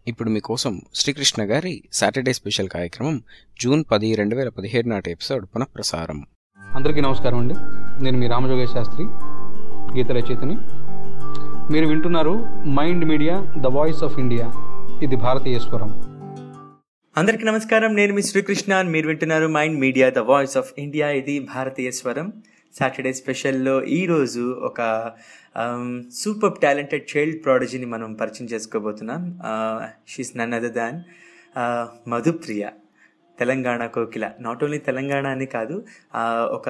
ఇప్పుడు మీకోసం శ్రీకృష్ణ గారి సాటర్డే స్పెషల్ కార్యక్రమం జూన్ పది రెండు వేల పదిహేడు నాటి ఎపిసోడ్ పునఃప్రసారం అందరికీ నమస్కారం అండి నేను మీ రామజోగేశ్ శాస్త్రి గీత రచయితని మీరు వింటున్నారు Mind Media the voice of India ఇది భారతీయ స్వరం అందరికీ నమస్కారం నేను మీ శ్రీకృష్ణ మీరు వింటున్నారు Mind Media the voice of India ఇది భారతీయ స్వరం సాటర్డే స్పెషల్లో ఈరోజు ఒక సూపర్ టాలెంటెడ్ చైల్డ్ ప్రాడజీని మనం పరిచయం చేసుకోబోతున్నాం she's none other than Madhupriya Telangana కోకిల నాట్ ఓన్లీ తెలంగాణ అని కాదు ఆ, ఒక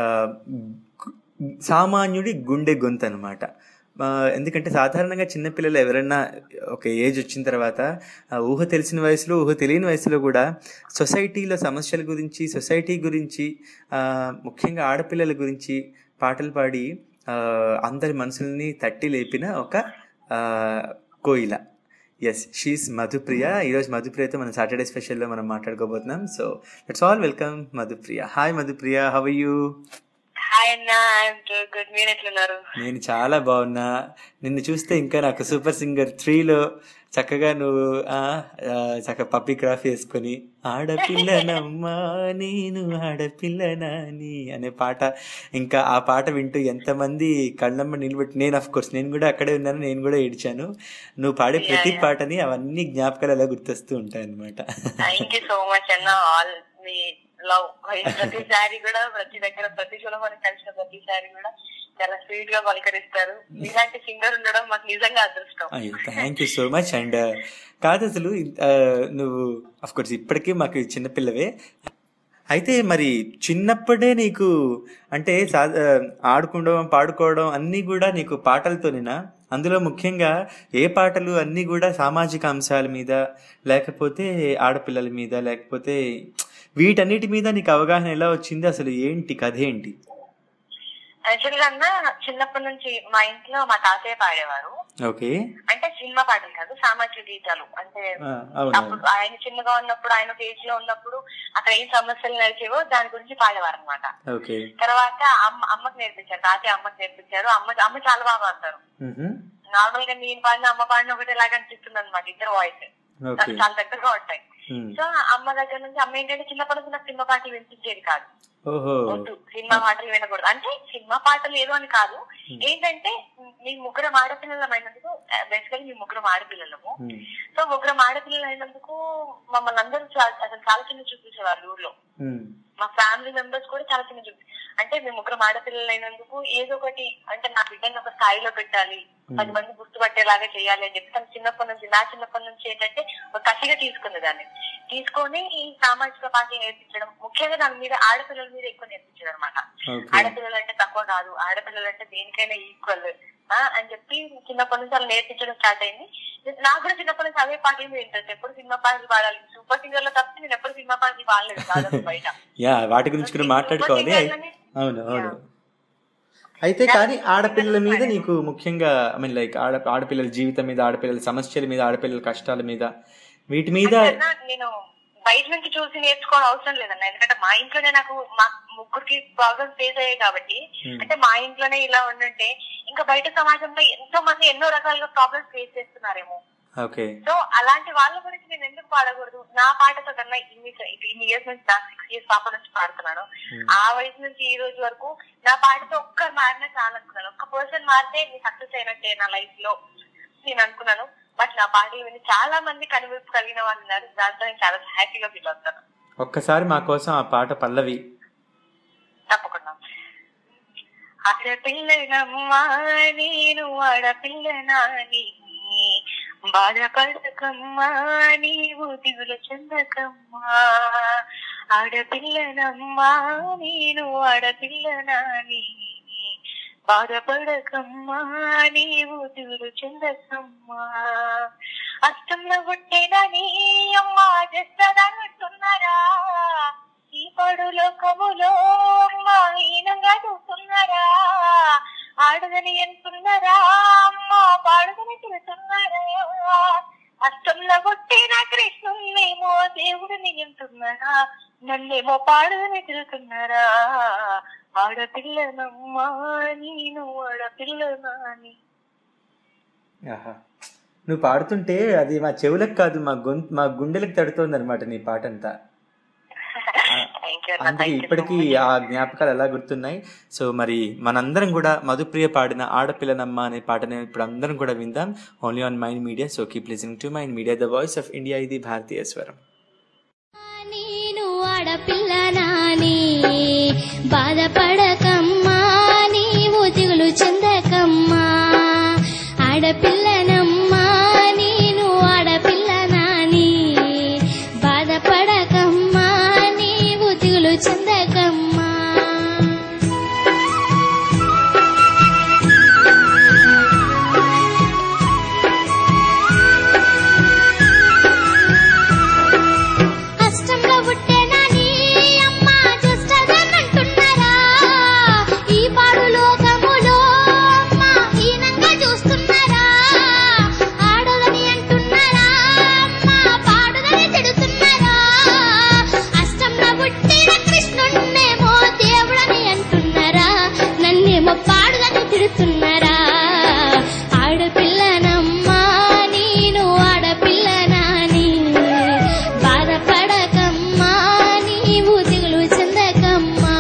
గు- సామాన్యుడి గుండె గొంతు అనమాట ఎందుకంటే సాధారణంగా చిన్నపిల్లలు ఎవరైనా ఒక ఏజ్ వచ్చిన తర్వాత ఆ, ఊహ తెలిసిన వయసులో ఊహ తెలియని వయసులో కూడా సొసైటీలో సమస్యల గురించి సొసైటీ గురించి ఆ, ముఖ్యంగా ఆడపిల్లల గురించి పాటలు పాడి ఆ, అందరి మనసుల్ని తట్టి లేపిన ఒక ఆ, కోయిల ఎస్ షీస్ మధుప్రియ ఈరోజు మధుప్రియతో మన సాటర్డే స్పెషల్లో మనం మాట్లాడుకోబోతున్నాం so let's all welcome Madhupriya hi Madhupriya how you hi అన్న గుడ్ మీరు ఎట్లున్నారు నేను చాలా బాగున్నా నిన్ను చూస్తే ఇంకా నాకు సూపర్ సింగర్ త్రీలో చక్కగా నువ్వు ఆ, ఆ, చక్కగా పప్పి క్రాఫ్ వేసుకొని ఆడపిల్లనమ్మా నేను ఆడపిల్లనాని అనే పాట ఇంకా ఆ పాట వింటూ ఎంతమంది కళ్ళమ్మ నిలబెట్టి నేను అఫ్ కోర్స్ నేను కూడా అక్కడే ఉన్నాను నేను కూడా ఏడ్చాను నువ్వు పాడే ప్రతి పాటని అవన్నీ జ్ఞాపకాలు అలా గుర్తొస్తూ ఉంటాయి అనమాట థ్యాంక్ యూ సో మచ్ అన్న ఆల్ మీ లవ్ ప్రతిసారి కూడా ప్రతి దగ్గర ప్రతి షోలో మనం కలిసిన ప్రతిసారి కూడా చాలా స్వీట్ గా పలకరిస్తారు ఇలాంటి సింగర్ ఉండడం మాకు నిజంగా అదృష్టం అయ్యో thank you so much and కాదు అసలు ఆ, నువ్వు అఫ్ కోర్స్ ఇప్పటికీ మాకు చిన్నపిల్లవే అయితే మరి చిన్నప్పుడే నీకు అంటే సా ఆ, ఆడుకోవడం పాడుకోవడం అన్నీ కూడా నీకు పాటలతోనేనా అందులో ముఖ్యంగా ఏ పాటలు అన్నీ కూడా సామాజిక అంశాల మీద లేకపోతే ఆడపిల్లల మీద లేకపోతే వీటన్నిటి మీద నీకు అవగాహన ఎలా వచ్చింది అసలు ఏంటి కథ ఏంటి యాక్చువల్ గా అన్న చిన్నప్పటి నుంచి మా ఇంట్లో మా తాతయ్య పాడేవారు ఓకే అంటే సినిమా పాటలు కాదు సామాజిక గీతాలు అంటే ఆ, అవును అప్పుడు ఆయన చిన్నగా ఉన్నప్పుడు ఆయన ఒక ఏజ్ లో ఉన్నప్పుడు అక్కడ ఏం సమస్యలు నడిచేవో దాని గురించి పాడేవారు అనమాట ఓకే తర్వాత అమ్మ అమ్మకి నేర్పించారు తాతయ్య అమ్మకి నేర్పించారు అమ్మ అమ్మ చాలా బాగా పాడతారు మ్హూ. నార్మల్ గా నేను పాడిన అమ్మ పాడిన ఒకటి లాగా అనిపిస్తుంది అనమాట ఇద్దరు వాయిస్ ఓకే చాలా దగ్గరగా ఉంటాయి మ్. సో అమ్మ దగ్గర నుంచి అమ్మ ఏంటంటే చిన్నప్పటి నుంచి నాకు సినిమా పాటలు వినిపించేది కాదు ఓహో వద్దు సినిమా పాటలు వినకూడదు అంటే సినిమా పాటలు ఏదో అని కాదు ఏంటంటే మీ ముగ్గురం ఆడపిల్లలం అయినందుకు బేసికలీ మీ ముగ్గురం ఆడపిల్లలము మ్. సో ముగ్గురం ఆడపిల్లలు అయినందుకు మమ్మల్ని అందరూ చా- అసలు చాలా చిన్న చూపించేవారు ఊర్లో మ్. మా ఫ్యామిలీ మెంబర్స్ కూడా చాలా చిన్న చూపి అంటే మేము ముగ్గురం ఆడపిల్లలు అయినందుకు ఏదో ఒకటి అంటే నా బిడ్డని ఒక స్థాయిలో పెట్టాలి పది మంది గుర్తుపట్టేలాగా చేయాలి అని చెప్పి తను చిన్నప్పటి నుంచి నా చిన్నప్పటి నుంచి ఏంటంటే ఒక కసిగా తీసుకుంది దాన్ని తీసుకొని ఈ సామాజిక పార్టీ నేర్పించడం ముఖ్యంగా దాని మీద ఆడపిల్లల మీద ఎక్కువ నేర్పించడం అనమాట ఓకే ఆడపిల్లలు అంటే తక్కువ కాదు ఆడపిల్లలు అంటే దేనికైనా ఈక్వల్ అని చెప్పి చిన్నప్పటి నుంచి అలా నేర్పించడం స్టార్ట్ అయింది నాకు కూడా చిన్నప్పటి నుంచి అవే పాటలు మీద ఇంట్రెస్ట్ ఎప్పుడు సినిమా పాటలు పాడాలి సూపర్ సింగర్ లో తప్పితే నేను ఎప్పుడు సినిమా పాటలు పాడలేదు దాదాపు బయట యా వాటి గురించి కూడా మాట్లాడుకోవాలి అయి- అవును అవును అయితే కానీ ఆడపిల్లల మీద నీకు ముఖ్యంగా ఐ మీన్ లైక్ ఆడ ఆడపిల్లల జీవితం మీద ఆడపిల్లల సమస్యల మీద ఆడపిల్లల కష్టాల మీద వీటి మీద అన్నా నేను బయట నుంచి చూసి నేర్చుకోవడం అవసరం లేదన్న ఎందుకంటే మా ఇంట్లోనే నాకు మా ముగ్గురికి ప్రాబ్లమ్స్ ఫేస్ అయ్యాయి కాబట్టి అంటే మా ఇంట్లోనే ఇలా ఉండుంటే ఇంకా బయట సమాజంలో ఎంతో మంది ఎన్నో రకాలుగా ప్రాబ్లమ్స్ ఫేస్ చేస్తున్నారేమో ఓకే సో అలాంటి వాళ్ళ గురించి నేను ఎందుకు పాడకూడదు నా పాటతో కన్నా ఇన్ని ఇన్ని ఇయర్స్ నుంచి నా సిక్స్ ఇయర్స్ పాప నుంచి పాడుతున్నాను ఆ వయసు నుంచి ఈ రోజు వరకు నా పాటతో ఒక్క మారినా చాలా అనుకున్నాను ఒక్క పర్సన్ మారితే నేను సక్సెస్ అయినట్టే నా లైఫ్ లో నేను అనుకున్నాను బట్ నా పాట విని చాలా మంది కనువిప్పు కలిగిన వాళ్ళు ఉన్నారు దాంతో నేను చాలా హ్యాపీగా ఫీల్ అవుతాను ఒక్కసారి మా కోసం ఆ పాట పల్లవి తప్పకుండా ఆడపిల్లనమ్మా నేను ఆడపిల్లనాని బాధపడకమ్మా నీవు దిగుల చెందకమ్మా ఆడపిల్లనమ్మా నేను ఆడపిల్లనాని బాధపడకమ్మా నీవు దిగులు చెందకమ్మా అష్టంలో పుట్టినని అమ్మ చేస్తానంటున్నారా ఈ పడు లోకములో అమ్మ హీనంగా చూస్తున్నారా ఆడదని ఎంతున్నారా అమ్మ పాడుదని తిరుగుతున్నారా అష్టంలో పుట్టిన కృష్ణున్నేమో దేవుడిని ఎంతున్నారా నన్నేమో పాడుదని తిరుగుతున్నారా ఆడపిల్లనమ్మా నేను ఆడపిల్లనాని ఆహా నువ్వు పాడుతుంటే అది మా చెవులకు కాదు మా గొంతు మా గుండెలకు తడుతోంది అనమాట నీ పాట అంతా థ్యాంక్ యూ అందుకే ఇప్పటికీ ఆ జ్ఞాపకాలు ఎలా గుర్తున్నాయి సో మరి మనందరం కూడా మధుప్రియ పాడిన ఆడపిల్లనమ్మ అనే పాటని ఇప్పుడు అందరం కూడా విందాం only on Mind Media so keep listening to Mind Media the voice of India ఇది భారతీయ స్వరం నేను ఆడపిల్ల నాని బాధపడకమ్మా నీవు దిగులు చెందకమ్మా ఆడపిల్లనమ్మా నేను ఆడపిల్ల నాని బాధపడకమ్మా నీవు దిగులు చెందకమ్మా అష్టంలో పుట్టేనని అమ్మ దుష్టదనంటున్నారా ఈ పాడు లోకములో అమ్మ హీనంగా చూస్తున్నారా ఆడదని అంటున్నారా అమ్మ పాడుదని తిడుతున్నారా అష్టంలో పుట్టిన కృష్ణున్నేమో దేవుడని అంటున్నారా నన్నేమో పాడుదని తిడుతున్నారా ఆడపిల్లనమ్మా నేను ఆడపిల్లనాని బాధపడకమ్మా నీవు దిగులు చెందకమ్మా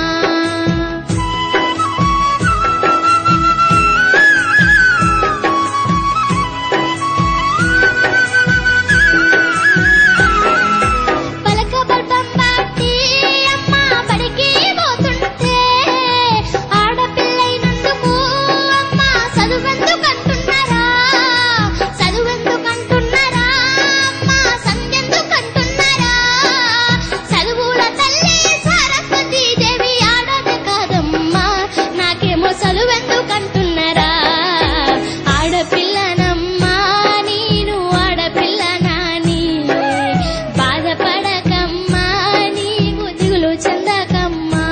పలక బల్బం బాటి అమ్మ బడికి పోతుంటే ఆడపిల్లైనందుకు అమ్మ చదువెందుకంటున్నారా చదువెందుకంటున్నారా అమ్మ సంధ్యందుకంటున్నారా చదువుల తల్లి సరస్వతి దేవి ఆడదే కాదమ్మా నాకేమో చదువెందుకంటున్నారా ఆడపిల్లనమ్మా నేను ఆడపిల్ల నాని బాధపడకమ్మా నీవు దిగులు చెందకమ్మా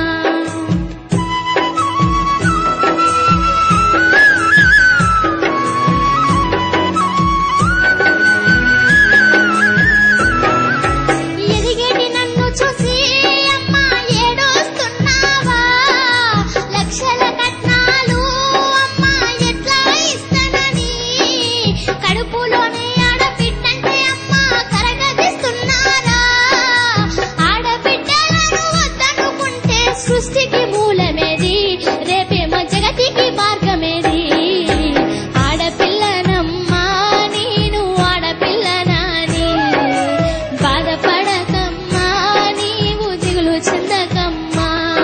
ఎదిగేటి నన్ను చూసి అమ్మా ఏడోస్తున్నావా లక్షల కట్నాలు అమ్మా ఎట్లా ఇస్తానని కడుపులోనే ఆడబిడ్డంటే అమ్మా కరగదిస్తున్నారా ఆడబిడ్డలను వద్దనుకుంటే సృష్టికి మూలమేది రేపేమో జగతికి మార్గమేది ఆడపిల్లనమ్మా నేను ఆడపిల్లనాని బాధపడకమ్మా నీవు దిగులు చెందకమ్మా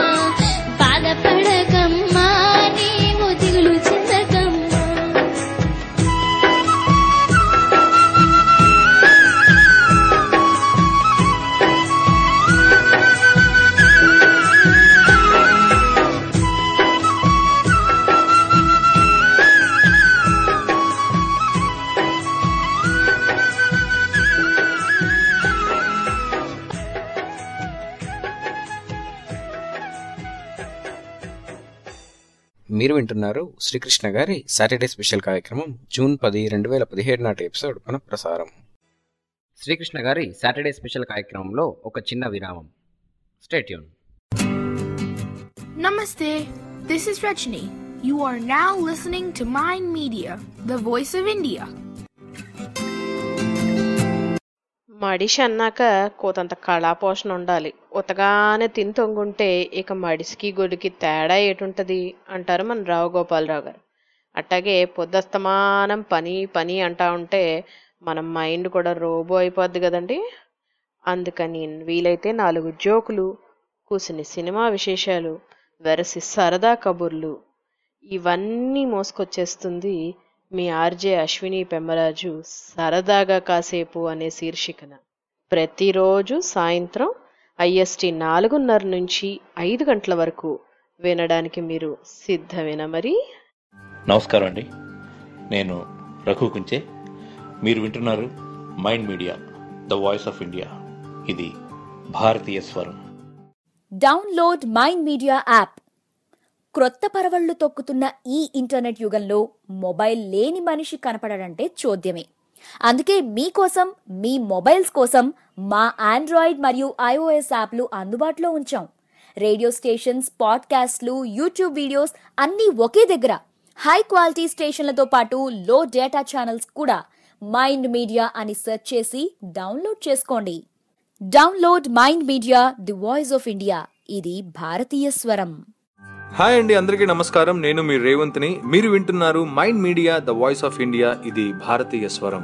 బాధపడకమ్మా నీవు దిగులు చెందకమ్మా మీరు వింటున్నారు శ్రీకృష్ణ గారి సాటర్డే స్పెషల్ కార్యక్రమం జూన్ పది రెండు వేల పదిహేడు నాటి ఎపిసోడ్ పునః ప్రసారం శ్రీకృష్ణ గారి సాటర్డే స్పెషల్ కార్యక్రమంలో ఒక చిన్న విరామం stay tune Namaste. This is Rajni. You are now listening to Mind Media, the voice of India. మడిషి అన్నాక కోతంత కళాపోషణ ఉండాలి ఉతగానే తిని తొంగుంటే ఇక మడిసికి గొడికి తేడా ఏటుంటది అంటారు మన రావు గోపాలరావు గారు అట్టాగే పొద్దస్తమానం పని పని అంటా ఉంటే మన మైండ్ కూడా రోబో అయిపోద్ది కదండి అందుకని వీలైతే నాలుగు జోకులు కూసిని సినిమా విశేషాలు వెరసి సరదా కబుర్లు ఇవన్నీ మోసుకొచ్చేస్తుంది మీ ఆర్జే అశ్విని పెమ్మరాజు సరదాగా కాసేపు అనే శీర్షికన ప్రతిరోజు సాయంత్రం ఐఎస్టి నాలుగున్నర నుంచి ఐదు గంటల వరకు వినడానికి మీరు సిద్ధమేనా మరి నమస్కారం అండి నేను రఘు కుంచే మీరు వింటున్నారు Mind Media the voice of India ఇది భారతీయ స్వరం డౌన్లోడ్ మైండ్ మీడియా యాప్ క్రొత్త పరవళ్లు తొక్కుతున్న ఈ ఇంటర్నెట్ యుగంలో మొబైల్ లేని మనిషి కనపడడంటే చోద్యమే అందుకే మీకోసం మీ మొబైల్స్ కోసం మా ఆండ్రాయిడ్ మరియు ఐఓఎస్ యాప్లు అందుబాటులో ఉంచాం రేడియో స్టేషన్స్ పాడ్కాస్ట్లు యూట్యూబ్ వీడియోస్ అన్నీ ఒకే దగ్గర హై క్వాలిటీ స్టేషన్లతో పాటు లో డేటా ఛానల్స్ కూడా మైండ్ మీడియా అని సెర్చ్ చేసి డౌన్లోడ్ చేసుకోండి download Mind Media the voice of India ఇది భారతీయ స్వరం హాయ్ అండి అందరికీ నమస్కారం నేను మీ రేవంత్ని మీరు వింటున్నారు Mind Media the voice of India ఇది భారతీయ స్వరం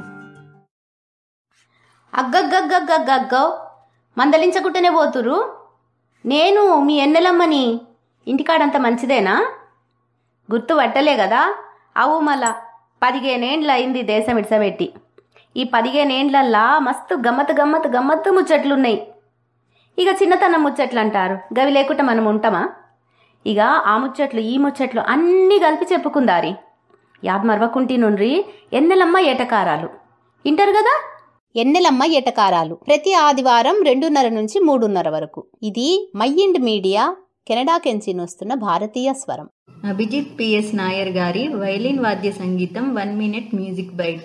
అగ్గగ్గగ్గగ్గగ్గో మందలించకుంటేనే పోతురు నేను మీ ఎన్నెలమ్మని ఇంటికాడంత మంచిదేనా గుర్తు పట్టలే కదా అవు మళ్ళా పదిహేనేండ్ల అయింది దేశం ఇడ్సబెట్టి ఈ పదిహేనేండ్లల్లా మస్తు గమ్మత్ గమ్మత్ గమ్మత్తు ముచ్చట్లున్నాయి ఇక చిన్నతనం ముచ్చట్లు అంటారు గవి లేకుండా మనం ఉంటామా ఇక ఆ ముచ్చట్లు ఈ ముచ్చట్లు అన్నీ కలిపి చెప్పుకుందారి యాద్ మరవకుంటి నుండ్రి ఎన్నెలమ్మ ఏటకారాలు ఇంటారు కదా ఎన్నెలమ్మ ఎటకారాలు ప్రతి ఆదివారం రెండున్నర నుంచి మూడున్నర వరకు ఇది మైండ్ మీడియా కెనడా కెంచి వస్తున్న భారతీయ స్వరం అభిజిత్ పిఎస్ నాయర్ గారి వైలిన్ వాద్య సంగీతం one minute music bite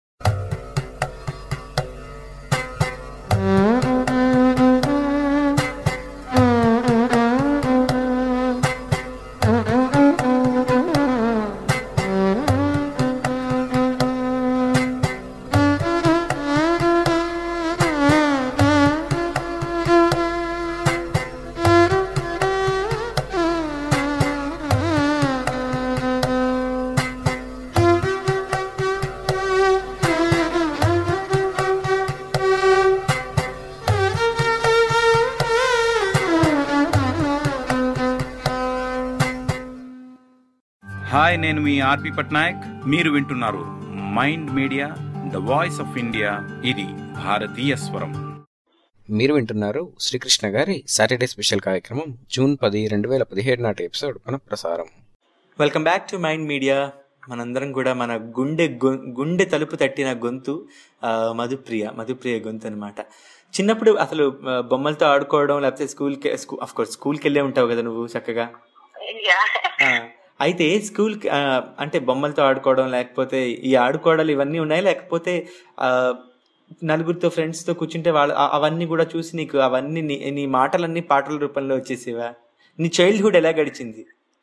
hi నేను మీ ఆర్పి పట్నాయక్ మీరు వింటున్నారు Mind Media the voice of India ఇది భారతీయ స్వరం మీరు వింటున్నారు శ్రీకృష్ణ గారి సాటర్డే స్పెషల్ కార్యక్రమం జూన్ పది రెండు వేల పదిహేడు నాటి ఎపిసోడ్ మన ప్రసారం welcome back to Mind Media మనందరం కూడా మన గుండె గొ- గుండె తలుపు తట్టిన గొంతు ఆ, మధుప్రియ మధుప్రియ గొంతు అనమాట చిన్నప్పుడు అసలు ఆ, బొమ్మలతో ఆడుకోవడం లేకపోతే స్కూల్కి స్కూల్ ఆఫ్ కోర్స్ స్కూల్కి వెళ్ళే ఉంటావు కదా నువ్వు చక్కగా ఆ, అయితే స్కూల్ అంటే బొమ్మలతో ఆడుకోవడం లేకపోతే ఈ ఆడుకోవడాలు ఇవన్నీ ఉన్నాయి లేకపోతే ఆ, నలుగురితో ఫ్రెండ్స్తో కూర్చుంటే వాళ్ళు ఆ- అవన్నీ కూడా చూసి నీకు అవన్నీ నీ నీ మాటలన్నీ పాటల రూపంలో వచ్చేసేవా నీ చైల్డ్హుడ్ ఎలా గడిచింది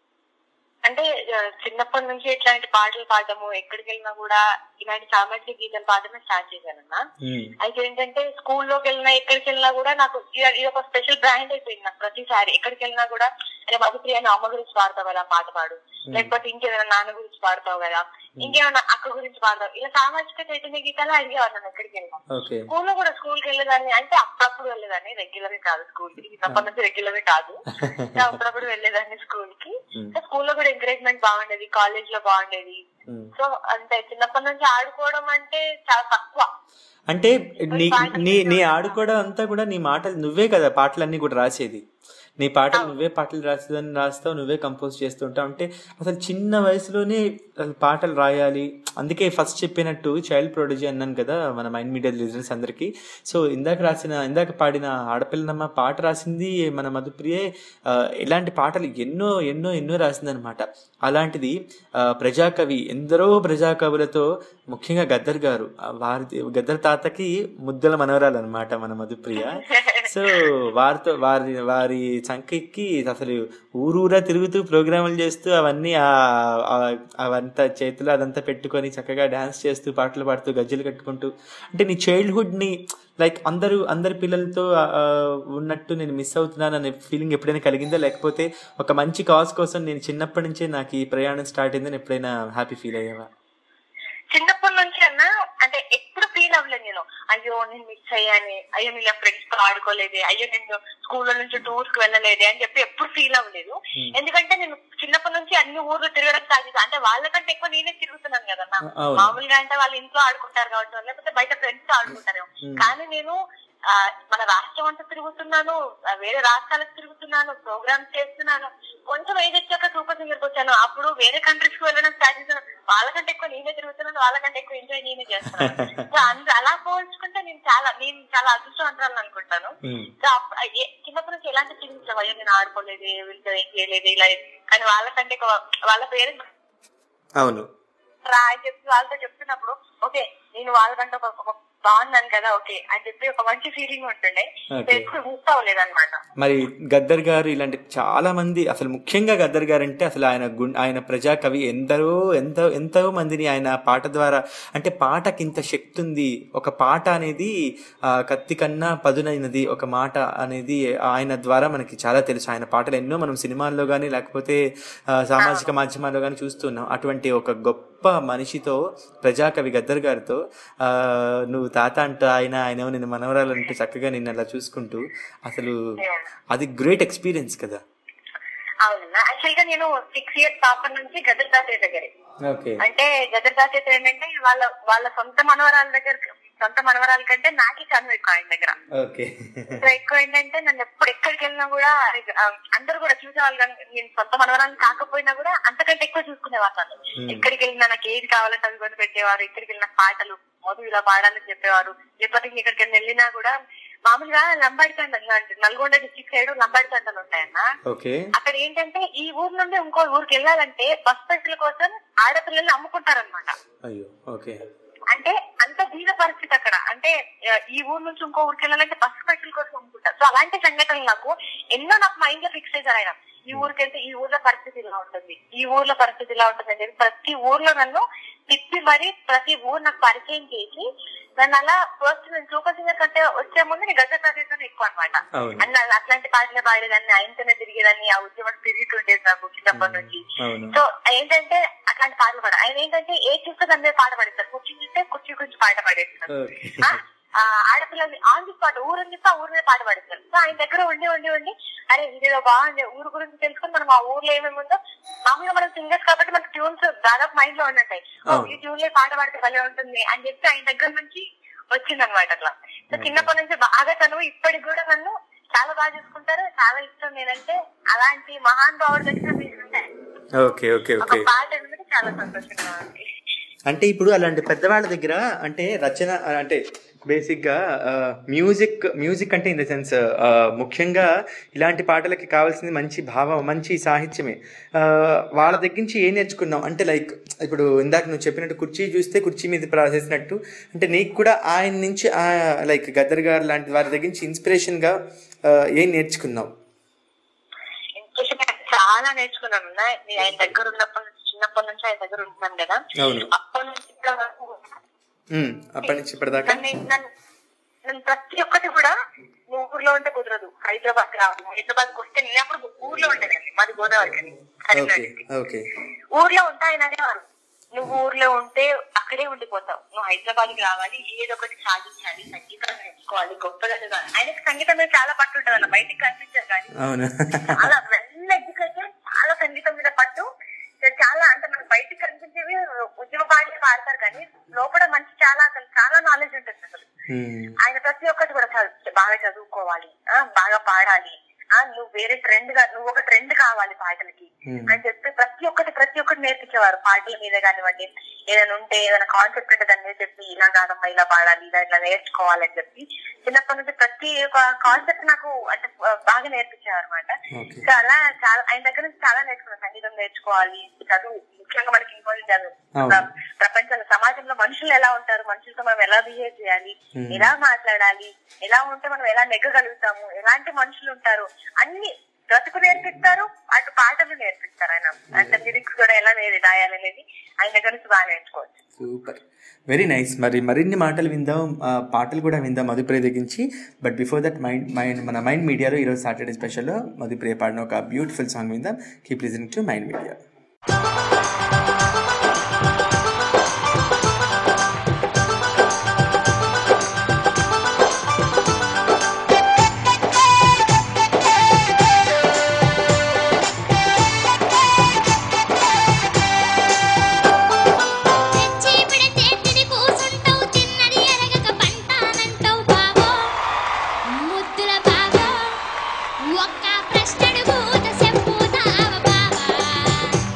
అంటే ఆ, చిన్నప్పటి నుంచి ఇట్లాంటి పాటలు పాడటము ఎక్కడికి వెళ్ళినా కూడా ఇలాంటి సామాజిక గీతాలు పాడటమే స్టార్ట్ చేశానన్నా అయితే ఏంటంటే స్కూల్లోకి వెళ్ళినా ఎక్కడికి వెళ్ళినా కూడా నాకు ఇది ఇది ఒక స్పెషల్ బ్రాండ్ అయిపోయింది నాకు ప్రతిసారి ఎక్కడికి వెళ్ళినా కూడా అరే మధుప్రియ నువ్వు అమ్మ గురించి పాడతావు కదా పాట పాడు లేకపోతే ఇంకేదైనా నాన్న గురించి పాడతావు కదా ఇంకేమైనా అక్క గురించి పాడతావు ఇలా సామాజిక చైతన్య గీతాలు అడిగేవాళ్ళు నన్ను ఎక్కడికి వెళ్ళినా ఓకే స్కూల్లో కూడా స్కూల్ కి వెళ్ళేదాన్ని అంటే అప్పుడప్పుడు వెళ్ళేదాన్ని రెగ్యులర్ కాదు స్కూల్ కి చిన్నప్పటి నుంచి రెగ్యులర్ కాదు సో అప్పుడప్పుడు వెళ్ళేదాన్ని స్కూల్ కి సో స్కూల్లో కూడా ఎంకరేజ్మెంట్ బాగుండేది కాలేజ్ లో బాగుండేది సో అంటే చిన్నప్పటి నుంచి ఆడుకోవడం అంటే చాలా తక్కువ అంటే నీ నీ నీ ఆడుకోవడం అంతా కూడా నీ మాటలు నువ్వే కదా పాటలన్నీ కూడా రాసేది నీ పాటలు నువ్వే పాటలు రాసేదని రాస్తావు నువ్వే కంపోజ్ చేస్తుంటావు అంటే అసలు చిన్న వయసులోనే అసలు పాటలు రాయాలి అందుకే ఫస్ట్ చెప్పినట్టు చైల్డ్ ప్రొడ్యూజీ అన్నాను కదా మన మైండ్ మీడియా లిజనర్స్ అందరికీ సో ఇందాక రాసిన ఇందాక పాడిన ఆడపిల్లనమ్మ పాట రాసింది మన మధుప్రియే ఆ, ఇలాంటి పాటలు ఎన్నో ఎన్నో ఎన్నో రాసిందనమాట అలాంటిది ఆ, ప్రజాకవి ఎందరో ప్రజాకవులతో ముఖ్యంగా గద్దర్ గారు ఆ, వారి గద్దర్ తాతకి ముద్దల మనవరాలు అనమాట మన మధుప్రియ సో వారితో వారి వారి సంఖ్యకి అసలు ఊరూరా తిరుగుతూ ప్రోగ్రాములు చేస్తూ అవన్నీ ఆ- ఆ- అవంతా చేతిలో అదంతా పెట్టుకొని చక్కగా డాన్స్ చేస్తూ పాటలు పాడుతూ గజ్జలు కట్టుకుంటూ అంటే నీ చైల్డ్హుడ్ని లైక్ అందరూ అందరి పిల్లలతో ఆ, ఆ, ఉన్నట్టు నేను మిస్ అవుతున్నాను అనే ఫీలింగ్ ఎప్పుడైనా కలిగిందా లేకపోతే ఒక మంచి కాజ్ కోసం నేను చిన్నప్పటి నుంచే నాకు ఈ ప్రయాణం స్టార్ట్ అయిందని ఎప్పుడైనా హ్యాపీ ఫీల్ అయ్యావా చిన్నప్పటి నుంచి అన్నా అంటే ఎప్పుడు ఫీల్ అవ్వలేదు నేను అయ్యో నేను మిస్ అయ్యాను అయ్యో నేను ఫ్రెండ్స్ తో ఆడుకోలేదే అయ్యో నేను స్కూల్ నుంచి టూర్స్ కి వెళ్ళలేదే అని చెప్పి ఎప్పుడు ఫీల్ అవ్వలేదు ఎందుకంటే నేను చిన్నప్పటి నుంచి అన్ని ఊర్లు తిరగడం స్టార్ట్ చేశాను అంటే వాళ్ళకంటే ఎక్కువ నేనే తిరుగుతున్నాను కదా నా అవును. మామూలుగా అంటే వాళ్ళు ఇంట్లో ఆడుకుంటారు కాబట్టి లేకపోతే బయట ఫ్రెండ్స్ తో ఆడుకుంటారు Hmm. కానీ నేను ఆ, మన రాష్ట్రం అంతా తిరుగుతున్నాను ఆ, వేరే రాష్ట్రాలకు తిరుగుతున్నాను ప్రోగ్రామ్స్ చేస్తున్నాను కొంచెం ఏజ్ వచ్చాక సూపర్ సింగర్ కి వచ్చాను అప్పుడు వేరే కంట్రీస్ కి వెళ్ళడం స్టార్ట్ చేశాను వాళ్ళకంటే ఎక్కువ నేనే తిరుగుతున్నాను వాళ్ళకంటే ఎక్కువ ఎంజాయ్ నేనే చేస్తున్నాను సో అందు అలా పోల్చుకుంటే నేను చాలా నేను చాలా అదృష్టవంతురాలను అనుకుంటాను సో అప్ప- ఏ- చిన్నప్పటి నుంచి ఎలాంటి ఫీలింగ్స్ లేవు. అయ్యో నేను ఆడుకోలేదు వీళ్ళతో ఏం చేయలేదు ఇలా కానీ వాళ్ళకంటే ఎక్కువ వాళ్ళ పేరెంట్స్ అవును రా అని చెప్పి వాళ్ళతో చెప్తున్నప్పుడు ఓకే నేను వాళ్ళకంటే ఒక ఒక బాగున్నాను కదా ఓకే అని చెప్పి ఒక మంచి ఫీలింగ్ ఉంటుండే Okay. ఎక్కువ మిస్ అవ్వలేదు అనమాట మరి గద్దర్ గారు ఇలాంటి చాలా మంది అసలు ముఖ్యంగా గద్దర్ గారు అంటే అసలు ఆయన గుం- ఆయన ప్రజాకవి ఎందరో ఎంత ఎంతో మందిని ఆయన పాట ద్వారా అంటే పాటకి ఇంత శక్తి ఉంది ఒక పాట అనేది ఆ, కత్తి కన్నా పదునైనది ఒక మాట అనేది ఆయన ద్వారా మనకి చాలా తెలుసు ఆయన పాటలు ఎన్నో మనం సినిమాల్లో కానీ లేకపోతే ఆ, సామాజిక మాధ్యమాల్లో కానీ చూస్తున్నాం అటువంటి ఒక గొప్ప మనిషితో ప్రజాకవి గద్దర్ గారితో ఆ, నువ్వు తాత అంటూ ఆయన ఆయన నిన్ను మనవరాలంటూ చక్కగా నిన్ను అలా చూసుకుంటూ అసలు అది గ్రేట్ ఎక్స్పీరియన్స్ కదా అవునన్నా యాక్చువల్ గా నేను సిక్స్ ఇయర్స్ పాప నుంచి గదర్ తాతయ్య దగ్గరే ఓకే అంటే గదర్ తాతయ్య ఏంటంటే వాళ్ళ వాళ్ళ సొంత మనవరాల దగ్గర సొంత మనవరాల కంటే నాకే కన్ను ఎక్కువ ఆయన దగ్గర ఓకే సో ఎక్కువ ఏంటంటే నన్ను ఎప్పుడు ఎక్కడికి వెళ్ళినా కూడా ఆ, అందరూ కూడా చూసేవాళ్ళు కానీ నేను సొంత మనవరాలు కాకపోయినా కూడా అంతకంటే ఎక్కువ చూసుకునేవాళ్ళు నన్ను. Hmm. ఎక్కడికి వెళ్ళినా నాకు ఏది కావాలంటే అవి కొని పెట్టేవారు ఎక్కడికి వెళ్ళిన పాటలు మొదలు ఇలా పాడాలని చెప్పేవారు లేకపోతే ఎక్కడికి వెళ్ళినా కూడా మామూలుగా లంబాడి తండలు అంటే నల్గొండ డిస్టిక్ సైడ్ లంబాడి తండలు ఉంటాయన్న ఓకే అక్కడ ఏంటంటే ఈ ఊరు నుండి ఇంకో ఊరికి వెళ్ళాలంటే బస్ పైసల కోసం ఆడపిల్లల్ని అమ్ముకుంటారన్నమాట అయ్యో ఓకే అంటే అంత దీన పరిస్థితి అక్కడ అంటే ఆ, ఈ ఊరు నుంచి ఇంకో ఊరికి వెళ్ళాలంటే బస్సు పైసల కోసం అమ్ముకుంటారు సో అలాంటి సంఘటనలు నాకు ఎన్నో నాకు మైండ్ లో ఫిక్స్ చేశారు ఆయన ఈ ఊరికి వెళ్తే ఈ ఊర్లో పరిస్థితి ఇలా ఉంటుంది ఈ ఊర్లో పరిస్థితి ఇలా ఉంటుంది అని చెప్పి ప్రతి ఊర్లో నన్ను తిప్పి మరి ప్రతి ఊరు నాకు పరిచయం చేసి నన్ను అలా ఫస్ట్ నేను సూపర్ సింగర్ కంటే వచ్చే ముందు నేను గజ ప్రదేశం ఎక్కువ అనమాట అవును. అన్న అట్లాంటి పాటలే పాడేదాన్ని ఆయనతోనే తిరిగేదాన్ని ఆ ఉద్యమం స్పిరిట్ ఉండేది నాకు చిన్నప్పటి నుంచి అవును సో ఏంటంటే అట్లాంటి పాటలు పాడ ఆయన ఏంటంటే ఏ చూస్తే దాని మీద పాట పాడేస్తారు కుర్చీ చూస్తే కుర్చీ గురించి పాట పాడేస్తారు ఓకే ఆ, ఆ, ఆడపిల్లల్ని ఆన్ ది స్పాట్ ఊరని చెప్పి ఆ ఊరి మీద పాట పాడేస్తారు సో ఆయన దగ్గర ఉండి ఉండి ఉండి అరే ఇదేదో బాగుంది ఊరు గురించి తెలుసుకుని మనం ఆ ఊర్లో ఏమేమి ఉందో మామూలుగా మనం సింగర్స్ కాబట్టి మనకు ట్యూన్స్ దాదాపు మైండ్ లో ఉన్నట్టాయి ఓ, అవును. ఈ ట్యూన్ లో పాట పాడితే భలే ఉంటుంది అని చెప్పి ఆయన దగ్గర నుంచి వచ్చిందనమాట అట్లా సో చిన్నప్పటి నుంచి బాగా తను ఇప్పటికి కూడా నన్ను చాలా బాగా చూసుకుంటారు చాలా ఇష్టం నేనంటే అలాంటి మహాన్ భావుడి దగ్గర మీరు ఉంటే ఓకే ఓకే ఒక ఓకే పాట అనేది చాలా సంతోషంగా ఉంది అంటే ఇప్పుడు అలాంటి పెద్దవాళ్ళ దగ్గర అంటే రచన అంటే బేసిక్గా మ్యూజిక్ మ్యూజిక్ అంటే ఇన్ ద సెన్స్ ముఖ్యంగా ఇలాంటి పాటలకి కావాల్సింది మంచి భావం మంచి సాహిత్యమే ఆ, వాళ్ళ దగ్గర నుంచి ఏం నేర్చుకున్నాం అంటే లైక్ ఇప్పుడు ఇందాక నువ్వు చెప్పినట్టు కుర్చీ చూస్తే కుర్చీ మీద ప్రాసేసినట్టు అంటే నీకు కూడా ఆయన నుంచి లైక్ గద్దర్ గారు లాంటి వారి దగ్గర నుంచి ఇన్స్పిరేషన్గా ఏం నేర్చుకున్నావు ఇన్స్పిరేషన్ చాలా నేర్చుకున్నాను నా- నేను ఆయన దగ్గర ఉన్నప్పటి నుంచి చిన్నప్పటి నుంచి ఆయన దగ్గర ఉంటున్నాను కదా అవును అప్పటి నుంచి ఇప్పటి వరకు ఉమ్, అప్పటి నుంచి ఇప్పటిదాకా నన్ను నన్ను నన్ను ప్రతి ఒక్కటి కూడా నువ్వు ఊర్లో ఉంటే కుదరదు హైదరాబాద్ రావాలి హైదరాబాద్ వస్తే నేను అప్పుడు ఊర్లో ఉండేదాన్ని మాది గోదావరి కానీ ఓకే ఓకే ఊర్లో ఉంటా ఆయన అనేవారు నువ్వు ఊర్లో ఉంటే అక్కడే ఉండిపోతావు నువ్వు హైదరాబాద్ కి రావాలి ఏదో ఒకటి సాధించాలి సంగీతం నేర్చుకోవాలి గొప్పగా చదవాలి ఆయనకి సంగీతం మీద చాలా పట్టు ఉంటుంది అన్న బయటికి కనిపించారు కానీ అవును చాలా వెల్ ఎడ్యుకేటెడ్ చాలా సంగీతం మీద పట్టు చాలా అంటే మనకు బయటికి కనిపించేవి ఉద్యమ పాటలు పాడతారు కానీ లోపల మంచి చాలా అసలు చాలా నాలెడ్జ్ ఉంటుంది అసలు ఉమ్, ఆయన ప్రతి ఒక్కటి కూడా చదువు- బాగా చదువుకోవాలి ఆ, బాగా పాడాలి ఆ నువ్వు వేరే ట్రెండ్ గా నువ్వు ఒక ట్రెండ్ కావాలి పాటలకి Hmm. అని చెప్పి ప్రతి ఒక్కటి ప్రతి ఒక్కటి నేర్పించేవారు పాటల మీద కానివ్వండి ఏదైనా ఉంటే ఏదైనా కాన్సెప్ట్ ఉంటే దాని మీద చెప్పి ఇలా కాదమ్మా ఇలా పాడాలి ఇలా ఇట్లా నేర్చుకోవాలని చెప్పి చిన్నప్పటి నుంచి ప్రతి ఒక కాన్సెప్ట్ నాకు అంటే ఆ, బాగా నేర్పించేవారు అనమాట ఓకే సో అలా చాలా ఆయన దగ్గర నుంచి చాలా నేర్చుకున్నాను సంగీతం నేర్చుకోవాలి చదువు ముఖ్యంగా మనకి ఇంకోటి చదువు అవును. ప్ర- ప్రపంచంలో సమాజంలో మనుషులు ఎలా ఉంటారు మనుషులతో మనం ఎలా బిహేవ్ చేయాలి Hmm. ఎలా మాట్లాడాలి ఎలా ఉంటే మనం ఎలా నెగ్గగలుగుతాము ఎలాంటి మనుషులు ఉంటారు అన్ని బ్రతుకు నేర్పిస్తారు అటు పాటలు నేర్పిస్తారు ఆయన అంటే లిరిక్స్ కూడా ఎలా నేర్ రాయాలి అనేది ఆయన దగ్గర నుంచి బాగా నేర్చుకోవచ్చు సూపర్ వెరీ నైస్ మరి మరిన్ని మాటలు విందాం ఆ, పాటలు కూడా విందాం మధుప్రియ తెగించి but before that Mind Mind మన మైండ్ మీడియాలో ఈరోజు సాటర్డే స్పెషల్లో మధుప్రియ పాడిన ఒక బ్యూటిఫుల్ సాంగ్ విందాం keep listening to Mind Media తెచ్చి పెడితే తిని కూసుంటావు తిన్నది ఎరగక పంటానంటావు బావో ముద్దుల బావో ఒక్క ప్రశ్నడు భూత చెప్పుతావ బావా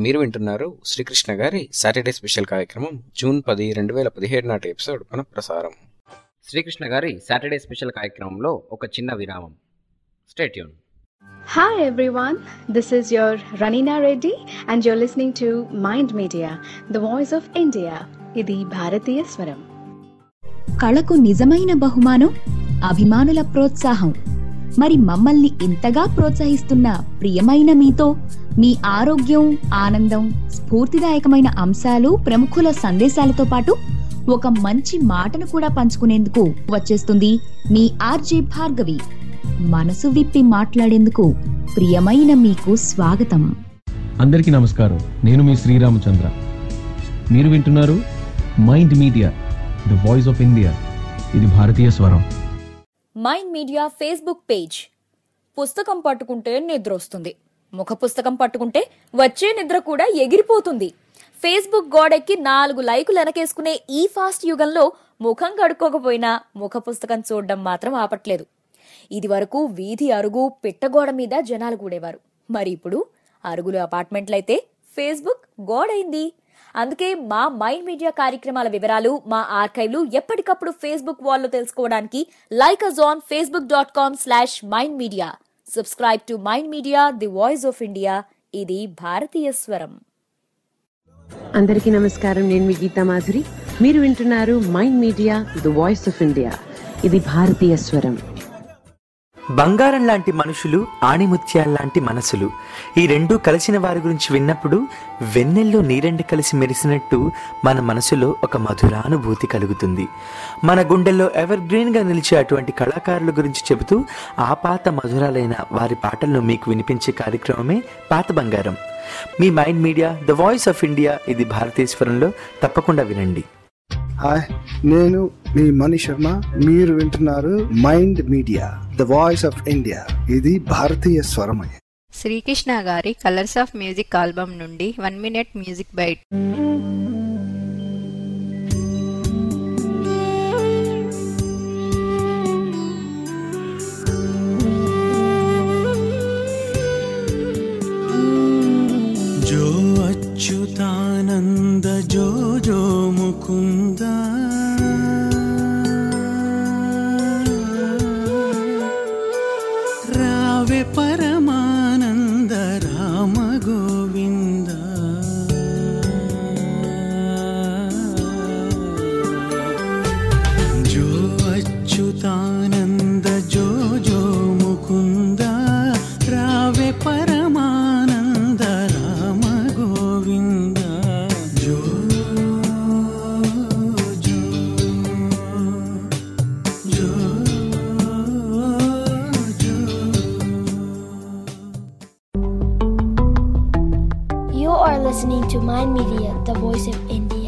మీరు వింటున్నారు శ్రీకృష్ణ గారి సాటర్డే స్పెషల్ కార్యక్రమం జూన్ పది రెండు వేల పదిహేడు నాటి ఎపిసోడ్ పునఃప్రసారం శ్రీకృష్ణ గారి సాటర్డే స్పెషల్ కార్యక్రమంలో ఒక చిన్న విరామం stay tune Hi everyone, this is your Ranina Reddy and you're listening to Mind Media, the voice of India. ఇది భారతీయ స్వరం కళకు నిజమైన బహుమానం అభిమానుల ప్రోత్సాహం మరి మమ్మల్ని ఇంతగా ప్రోత్సహిస్తున్న ప్రియమైన మీతో మీ ఆరోగ్యం ఆనందం స్ఫూర్తిదాయకమైన అంశాలు ప్రముఖుల సందేశాలతో పాటు ఒక మంచి మాటను కూడా పంచుకునేందుకు వచ్చేస్తుంది మీ ఆర్జే భార్గవి మనసు విప్పి మాట్లాడేందుకు ప్రియమైన మీకు స్వాగతం అందరికీ నమస్కారం నేను మీ శ్రీరామచంద్ర మీరు వింటున్నారు Mind Media the voice of India ఇది భారతీయ స్వరం మైండ్ మీడియా ఫేస్బుక్ పేజ్ పుస్తకం పట్టుకుంటే నిద్ర వస్తుంది ముఖ పుస్తకం పట్టుకుంటే వచ్చే నిద్ర కూడా ఎగిరిపోతుంది ఫేస్బుక్ గోడెక్కి నాలుగు లైకులు వెనకేసుకునే ఈ ఫాస్ట్ యుగంలో ముఖం కడుక్కోకపోయినా ముఖ పుస్తకం చూడడం మాత్రం ఆపట్లేదు ఇది వరకు వీధి అరుగు పిట్టగోడ మీద జనాలు కూడేవారు మరి ఇప్పుడు అరుగులు అపార్ట్మెంట్లయితే ఫేస్బుక్ గోడైంది అందుకే మా మైండ్ మీడియా కార్యక్రమాల వివరాలు మా ఆర్కైవ్లు ఎప్పటికప్పుడు ఫేస్బుక్ వాల్లో తెలుసుకోవడానికి like us on Facebook dot com slash Mind Media subscribe to Mind Media the voice of India ఇది భారతీయ స్వరం అందరికీ నమస్కారం నేను మీ గీతా మాధురి మీరు వింటున్నారు Mind Media the voice of India ఇది భారతీయ స్వరం బంగారం లాంటి మనుషులు ఆణిముత్యాల్లాంటి మనసులు ఈ రెండూ కలిసిన వారి గురించి విన్నప్పుడు వెన్నెల్లో నీరెండు కలిసి మెరిసినట్టు మన మనసులో ఒక మధురానుభూతి కలుగుతుంది మన గుండెల్లో ఎవర్ గ్రీన్గా నిలిచే అటువంటి కళాకారుల గురించి చెబుతూ ఆ పాత మధురాలైన వారి పాటలను మీకు వినిపించే కార్యక్రమమే పాత బంగారం మీ Mind Media the voice of India ఇది భారతీశ్వరంలో తప్పకుండా వినండి హాయ్ నేను మీ మణి శర్మ మీరు వింటున్నారు Mind Media the voice of India ఇది భారతీయ స్వరమయ శ్రీకృష్ణ గారి కలర్స్ ఆఫ్ మ్యూజిక్ ఆల్బమ్ నుండి వన్ మినిట్ మ్యూజిక్ బైట్ जो अच्युतानन्द जो जो मुकुन्द रावे परमानन्द राम गोविन्द जो अच्युतानन्द जो जो मुकुन्द रावे परमानन्द राम गोविन्द जो जो जो You are listening to Mind Media, the voice of India.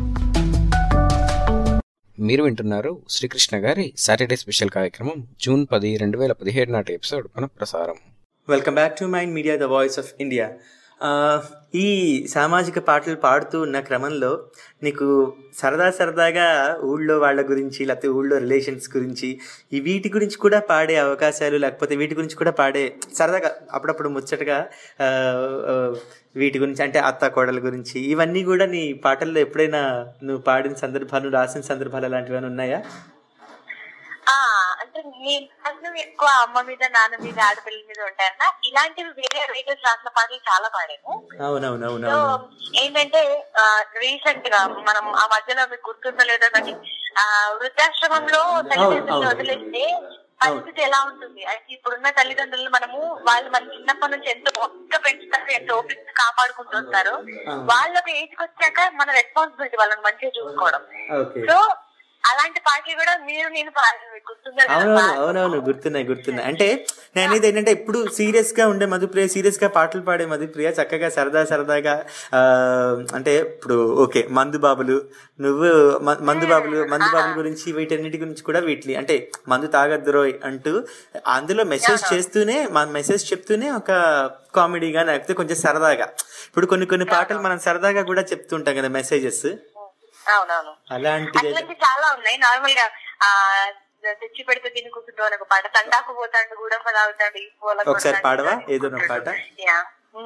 మీరు వింటున్నారు శ్రీకృష్ణ గారి సాటర్డే స్పెషల్ కార్యక్రమం జూన్ పది రెండు వేల పదిహేడు నాటి ఎపిసోడ్ పునఃప్రసారం welcome back to Mind Media the voice of India ఈ సామాజిక పాటలు పాడుతూ ఉన్న క్రమంలో నీకు సరదా సరదాగా ఊళ్ళో వాళ్ళ గురించి లేకపోతే ఊళ్ళో రిలేషన్స్ గురించి ఈ వీటి గురించి కూడా పాడే అవకాశాలు లేకపోతే వీటి గురించి కూడా పాడే సరదాగా అప్పుడప్పుడు ముచ్చటగా ఆ, ఆ, వీటి గురించి అంటే అత్త కోడల గురించి ఇవన్నీ కూడా నీ పాటల్లో ఎప్పుడైనా నువ్వు పాడిన సందర్భాలు రాసిన సందర్భాలు అలాంటివి ఏమైనా ఉన్నాయా ఆ అంటే నేను రాసినవి ఎక్కువ అమ్మ మీద నాన్న మీద ఆడపిల్లల మీద ఉంటాయన్న ఇలాంటివి వేరే రైటర్స్ రాసిన పాటలు చాలా పాడాను సో అవునవునవునవును ఏంటంటే రీసెంట్ గా మనం ఆ మధ్యలో మీకు గుర్తుందో లేదో కానీ ఆ వృద్ధాశ్రమంలో తల్లిదండ్రులు అవును. వదిలేస్తే పరిస్థితి ఎలా ఉంటుంది అయితే ఇప్పుడున్న తల్లిదండ్రులు మనము వాళ్ళు మన చిన్నప్పటి నుంచి ఎంతో ఓపిక పెంచుతారు ఎంతో ఓపిక కాపాడుకుంటూ వస్తారు అవును. వాళ్ళకి ఏజ్కి వచ్చాక మన రెస్పాన్సిబిలిటీ వాళ్ళని మంచిగా చూసుకోవడం ఓకే సో అలాంటి పాటలు కూడా మీరు నేను పాడాను మీకు గుర్తుందా లేదా? అవునవును అవునవును గుర్తున్నాయి గుర్తున్నాయి అంటే నేను అనేది ఏంటంటే ఇప్పుడు సీరియస్ గా ఉండే మధుప్రియ సీరియస్ గా పాటలు పాడే మధుప్రియ చక్కగా సరదా సరదాగా ఆ, అంటే ఇప్పుడు ఓకే మందు బాబులు నువ్వు మ- మందు బాబులు మందు బాబుల గురించి వీటన్నిటి గురించి కూడా వీటి అంటే మందు తాగద్దురోయ్ అంటూ అందులో మెసేజ్ చేస్తూనే మన మెసేజ్ చెప్తూనే ఒక కామెడీగా లేకపోతే కొంచెం సరదాగా ఇప్పుడు కొన్ని కొన్ని పాటలు మనం సరదాగా కూడా చెప్తుంటాం కదా మెసేజెస్ అవునవును అలాంటిది అట్లాంటి చాలా ఉన్నాయి నార్మల్ గా ఆ తెచ్చి పెడితే తిని కూర్చుంటూ అని ఒక పాట తండాకు పోతాడు గూడమ్మ తాగుతాడు ఈ పూల ఒకసారి పాడవా ఏదో ఒక పాట యా. మ్మ్.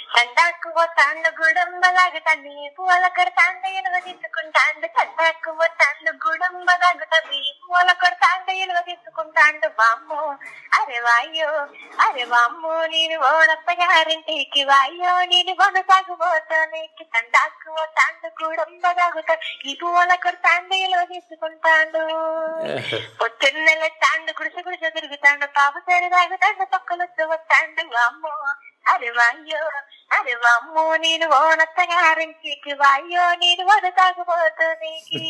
తండాకు తాండు గుడంబలాగుతాంది పూల కొడతాండు ఇలువ తీసుకుంటాండు తండాకు తాండు గుడంబలాగుతాంది పూల కొడతాండు ఇలువ తీసుకుంటాండు వామ్మో అరే వాయ్యో అరే వామ్మో నేను ఓడప్పగారింటికి వాయ్యో నేను కొనసాగుపోతానికి తండాకు తాండు గుడంబలాగుతా ఈ పూల కొడతాండు ఇలువ తీసుకుంటాండు పొద్దున్నెల తాండు గుడిసె గుడిసె తిరుగుతాండు పాపు సరి తాగుతాండు పక్కలు వస్తాండు వామ్మో అరే వాయ్యో అరే వామ్మో నేను ఓనత్తగారింటికి వాయ్యో నేను వదతాకపోతానికి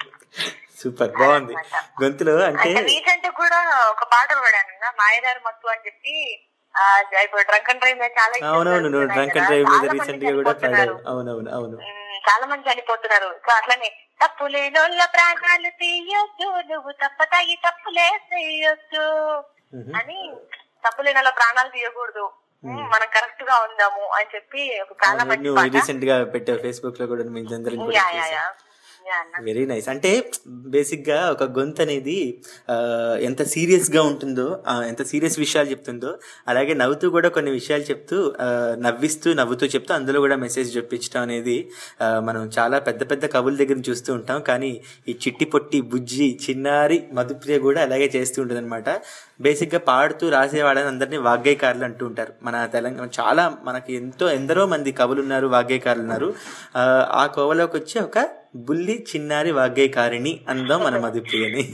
సూపర్ బాగుంది గొంతులో అంటే అంటే రీసెంట్ కూడా ఒక పాట పాడాను మాయదారి మత్తు అని చెప్పి ఆ, ఇప్పుడు డ్రంక్ అండ్ డ్రైవ్ మీద చాలా issues అవునవును నువ్వు జరుగుతున్నాయి డ్రంక్ అండ్ కదా. డ్రైవ్ మీద చాలా మంది రీసెంట్ గా కూడా చనిపోతున్నారు. పాడావు అవునవును అవును ఉమ్, చాలా మంది చనిపోతున్నారు సో అట్లనే తప్పు లేనోళ్ళ ప్రాణాలు తీయొద్దు నువ్వు తప్పతాగి తప్పులే చేయొద్దు అని తప్పు లేని వాళ్ళ ప్రాణాలు తీయకూడదు ఉమ్, మనం కరెక్ట్ గా ఉందాము అని చెప్పి ఒక చాలా మంచి నువ్వు పాట రీసెంట్ గా పెట్టావు ఫేస్బుక్ లో కూడా మీ అందరం యా యా యా యా అన్న. వెరీ నైస్ అంటే బేసిక్ గా ఒక గొంతు అనేది ఆ, ఎంత సీరియస్ గా ఉంటుందో ఆ, ఎంత సీరియస్ విషయాలు చెప్తుందో అలాగే నవ్వుతూ కూడా కొన్ని విషయాలు చెప్తూ ఆ, నవ్విస్తూ నవ్వుతూ చెప్తూ అందులో కూడా మెసేజ్ చెప్పించడం అనేది ఆ, మనం చాలా పెద్ద పెద్ద కవుల దగ్గర చూస్తూ ఉంటాం కానీ ఈ చిట్టి పొట్టి బుజ్జి చిన్నారి మధుప్రియ కూడా అలాగే చేస్తూ ఉంటుంది అనమాట బేసిక్ గా పాడుతూ రాసేవాళ్ళని అందరినీ వాగ్గేయకారులు అంటూ ఉంటారు మన తెలంగాణ చాలా మనకి ఎంతో ఎందరో మంది కవులు ఉన్నారు వాగ్గేయకారులు ఉన్నారు ఆ, ఆ కోవలోకి వచ్చి ఒక బుల్లి చిన్నారి వాగ్గేయకారిణి అందాం మన మధుప్రియని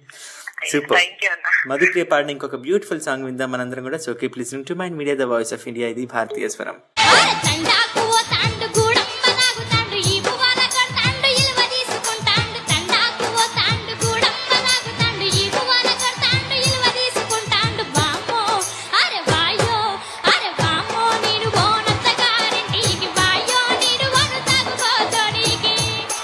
సూపర్ మధుప్రియ పాడిన ఇంకొక బ్యూటిఫుల్ సాంగ్ విందాం మనందరం కూడా so keep listening to Mind Media the voice of India ఇది భారతీయ స్వరం తండాకు తాండు గూడమ్మ లాగుతాండు ఈ పువ్వాల కొడతాండు ఇలువ తీసుకుంటాండు తండాకు తాండు గూడమ్మ లాగుతాండు ఈ పువ్వాల కొడతాండు ఇలువ తీసుకుంటాండు బామ్మో అరే వాయో అరే బామ్మో నేను బోనత్తగారింటికి వాయో నేను వనుతాగు పోతోడికి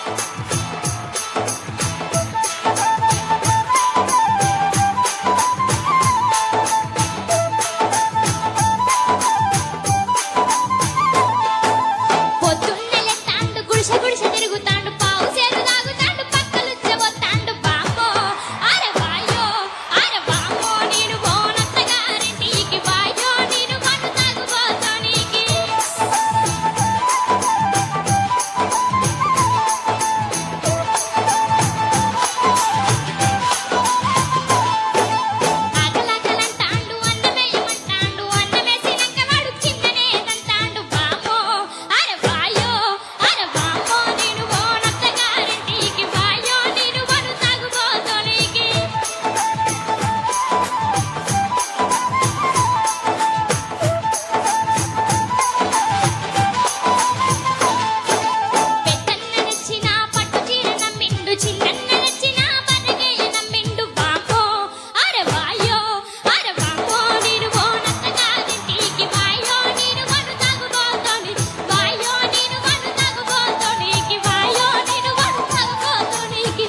పొద్దున్నెల తాండు గుడిసె గుడిసె తిరుగుతాండు పావు చేరు తాగుతాండు పక్కలు చెబుతాండు బామ్మో అరే వాయో అరే బామ్మో నేను బోనత్తగారింటికి వాయో నేను మన్ను తాగుపోతానికి ఆకలాకలంటాండు అన్నమేయమంటాండు అన్నమేసినాక వాడు చిన్ననే తంటాండు బామ్మో అరే వాయో అరే బామ్మో నేను బోనత్తగారింటికి వాయో నేను మన్ను తాగుపోతానికి పెద్దన్న నచ్చిన పట్టు చీర నమ్మిండు చిన్నన్న నచ్చిన బనగయ్య నమ్మిండు బామ్మో అరే వాయో అరే బామ్మో నేను బోనత్తగారింటికి వాయో నేను మన్ను తాగుపోతాని వాయో నేను మన్ను తాగుపోతానికి వాయో నేను మన్ను తాగుపోతానికి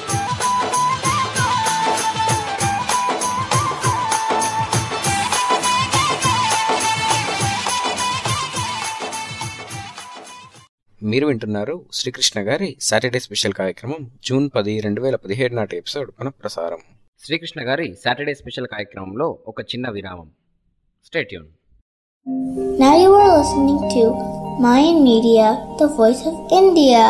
మీరు వింటున్నారు శ్రీకృష్ణ గారి సాటర్డే స్పెషల్ కార్యక్రమం జూన్ పది రెండు వేల పదిహేడు నాటి ఎపిసోడ్ పునఃప్రసారం శ్రీకృష్ణ గారి సాటర్డే స్పెషల్ కార్యక్రమంలో ఒక చిన్న విరామం stay tune Now you are listening to Mayan Media, the voice of India.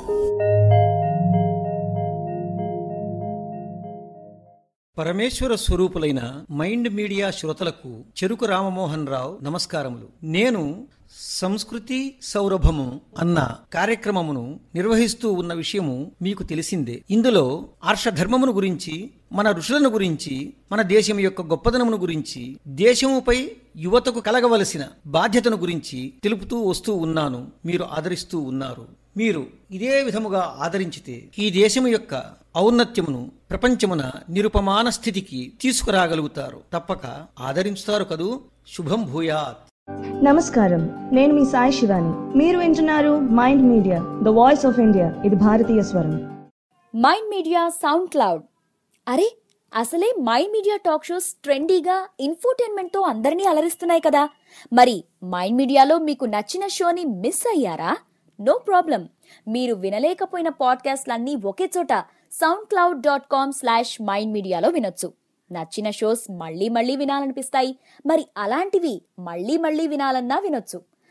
పరమేశ్వర స్వరూపులైన మైండ్ మీడియా శ్రోతలకు చెరుకు రామమోహన్ రావు నమస్కారములు నేను సంస్కృతి సౌరభము అన్న కార్యక్రమమును నిర్వహిస్తూ ఉన్న విషయము మీకు తెలిసిందే ఇందులో ఆర్షధర్మమును గురించి మన ఋషులను గురించి మన దేశం యొక్క గొప్పదనమును గురించి దేశముపై యువతకు కలగవలసిన బాధ్యతను గురించి తెలుపుతూ వస్తూ ఉన్నాను మీరు ఆదరిస్తూ ఉన్నారు మీరు ఇదే విధముగా ఆదరించితే ఈ దేశము యొక్క ఔన్నత్యమును ప్రపంచమున నిరుపమాన స్థితికి తీసుకురాగలుగుతారు తప్పక ఆదరించుతారు కదూ శుభం భూయాత్ నమస్కారం నేను మీ సాయి శివాని మీరు వింటున్నారు Mind Media the voice of India ఇది భారతీయ స్వరం మైండ్ మీడియా సౌండ్ క్లౌడ్ అరే అసలే మైండ్ మీడియా టాక్ షోస్ ట్రెండీగా ఇన్ఫోటైన్మెంట్తో అందరినీ అలరిస్తున్నాయి కదా మరి మైండ్ మీడియాలో మీకు నచ్చిన షోని మిస్ అయ్యారా నో ప్రాబ్లం మీరు వినలేకపోయిన పాడ్కాస్ట్లన్నీ ఒకే చోట SoundCloud dot com slash Mind మీడియాలో వినొచ్చు నచ్చిన షోస్ మళ్ళీ మళ్ళీ వినాలనిపిస్తాయి మరి అలాంటివి మళ్ళీ మళ్ళీ వినాలన్నా వినొచ్చు